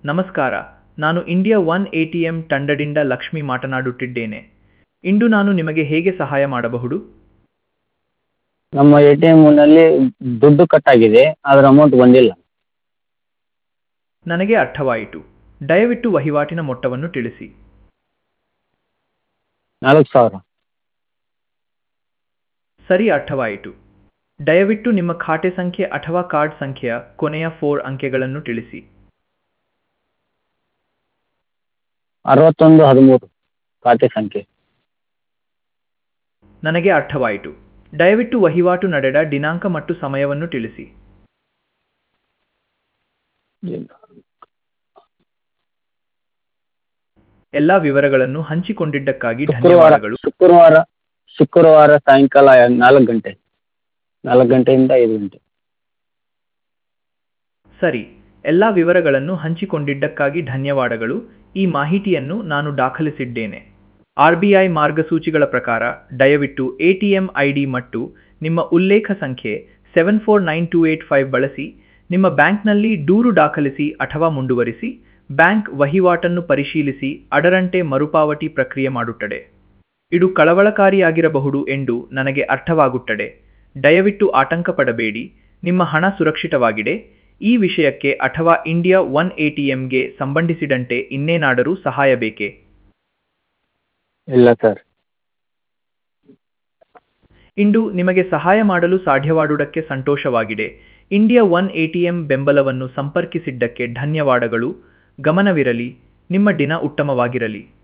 ನಮಸ್ಕಾರ ನಾನು India one A T M ತಂಡದಿಂದ ಲಕ್ಷ್ಮಿ ಮಾತನಾಡುತ್ತಿದ್ದೇನೆ ಇಂದು ನಾನು ನಿಮಗೆ ಹೇಗೆ ಸಹಾಯ ಮಾಡಬಹುದು ನಮ್ಮ ಎ ಟಿ ಎಮ್ನಲ್ಲಿ ದುಡ್ಡು ಕಟ್ಟಾಗಿದೆ ಅದರ ಅಮೌಂಟ್ ಬಂದಿಲ್ಲ ನನಗೆ ಅರ್ಥವಾಯಿತು ದಯವಿಟ್ಟು ವಹಿವಾಟಿನ ಮೊತ್ತವನ್ನು ತಿಳಿಸಿ ನಾಲ್ಕು ಸಾವಿರ ಸರಿ ಅರ್ಥವಾಯಿತು ದಯವಿಟ್ಟು ನಿಮ್ಮ ಖಾತೆ ಸಂಖ್ಯೆ ಅಥವಾ ಕಾರ್ಡ್ ಸಂಖ್ಯೆಯ ಕೊನೆಯ ಫೋರ್ ಅಂಕೆಗಳನ್ನು ತಿಳಿಸಿ ಅರವತ್ತೊಂದು ಹದಿಮೂರು ಖಾತೆ ಸಂಖ್ಯೆ ನನಗೆ ಅರ್ಥವಾಯಿತು ದಯವಿಟ್ಟು ವಹಿವಾಟು ನಡೆದ ದಿನಾಂಕ ಮತ್ತು ಸಮಯವನ್ನು ತಿಳಿಸಿ ಎಲ್ಲ ವಿವರಗಳನ್ನು ಹಂಚಿಕೊಂಡಿದ್ದಕ್ಕಾಗಿ ಶುಕ್ರವಾರ ಧನ್ಯವಾದಗಳು ಶುಕ್ರವಾರ ಶುಕ್ರವಾರ ಸಾಯಂಕಾಲ ನಾಲ್ಕು ಗಂಟೆ ನಾಲ್ಕು ಗಂಟೆಯಿಂದ ಐದು ಗಂಟೆ ಸರಿ ಎಲ್ಲ ವಿವರಗಳನ್ನು ಹಂಚಿಕೊಂಡಿದ್ದಕ್ಕಾಗಿ ಧನ್ಯವಾದಗಳು ಈ ಮಾಹಿತಿಯನ್ನು ನಾನು ದಾಖಲಿಸಿದ್ದೇನೆ ಆರ್ ಬಿ ಐ ಮಾರ್ಗಸೂಚಿಗಳ ಪ್ರಕಾರ ದಯವಿಟ್ಟು A T M I D ಮತ್ತು ನಿಮ್ಮ ಉಲ್ಲೇಖ ಸಂಖ್ಯೆ seven four nine two eight five ಬಳಸಿ ನಿಮ್ಮ ಬ್ಯಾಂಕ್ನಲ್ಲಿ ದೂರು ದಾಖಲಿಸಿ ಅಥವಾ ಮುಂದುವರಿಸಿ ಬ್ಯಾಂಕ್ ವಹಿವಾಟನ್ನು ಪರಿಶೀಲಿಸಿ ಅದರಂತೆ ಮರುಪಾವತಿ ಪ್ರಕ್ರಿಯೆ ಮಾಡುತ್ತದೆ ಇದು ಕಳವಳಕಾರಿಯಾಗಿರಬಹುದು ಎಂದು ನನಗೆ ಅರ್ಥವಾಗುತ್ತದೆ ದಯವಿಟ್ಟು ಆತಂಕ ಪಡಬೇಡಿ ನಿಮ್ಮ ಹಣ ಸುರಕ್ಷಿತವಾಗಿದೆ ಈ ವಿಷಯಕ್ಕೆ ಅಥವಾ ಇಂಡಿಯಾ ಒನ್ ಎ ಟಿ ಎಂಗೆ ಸಂಬಂಧಿಸಿದಂತೆ ಇನ್ನೇನಾದರೂ ಸಹಾಯ ಬೇಕೇ ಇಲ್ಲ ಸರ್ ಇಂದು ನಿಮಗೆ ಸಹಾಯ ಮಾಡಲು ಸಾಧ್ಯವಾದುದಕ್ಕೆ ಸಂತೋಷವಾಗಿದೆ India one A T M ಬೆಂಬಲವನ್ನು ಸಂಪರ್ಕಿಸಿದ್ದಕ್ಕೆ ಧನ್ಯವಾದಗಳು ಗಮನವಿರಲಿ ನಿಮ್ಮ ದಿನ ಉತ್ತಮವಾಗಿರಲಿ